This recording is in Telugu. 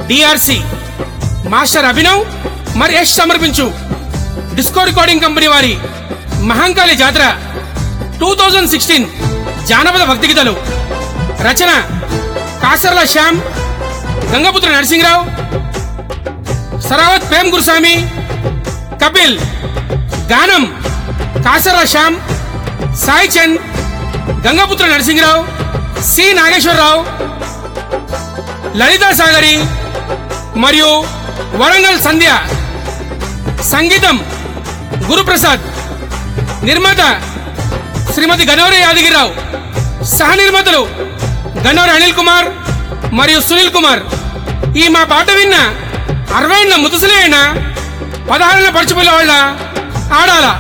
డిఆర్సి మాస్టర్ అభినవ్ మరి యశ్ సమర్పించు డిస్కో రికార్డింగ్ కంపెనీ వారి మహంకాళి జాతర టూ థౌజండ్ సిక్స్టీన్ జానపద భక్తి గీతలు రచన కాసర్ల శ్యామ్ గంగపుత్ర నరసింహరావు సరావత్ ప్రేమ్ గురుస్వామి కపిల్ గానం కాసర్ల శ్యామ్ సాయి చంద్ గంగపుత్ర నరసింహరావు సి నాగేశ్వరరావు లలితా సాగరి మరియు వరంగల్ సంధ్య సంగీతం గురుప్రసాద్ నిర్మాత శ్రీమతి గనోరి యాదగిరిరావు సహ నిర్మాతలు గన్నవరి అనిల్ కుమార్ మరియు సునీల్ కుమార్ ఈ మా పాట విన్న అరవై ఏళ్ళ ముదుసలే అయినా పదహారేళ్ళ పడిచిపోయిన వాళ్ళ ఆడాల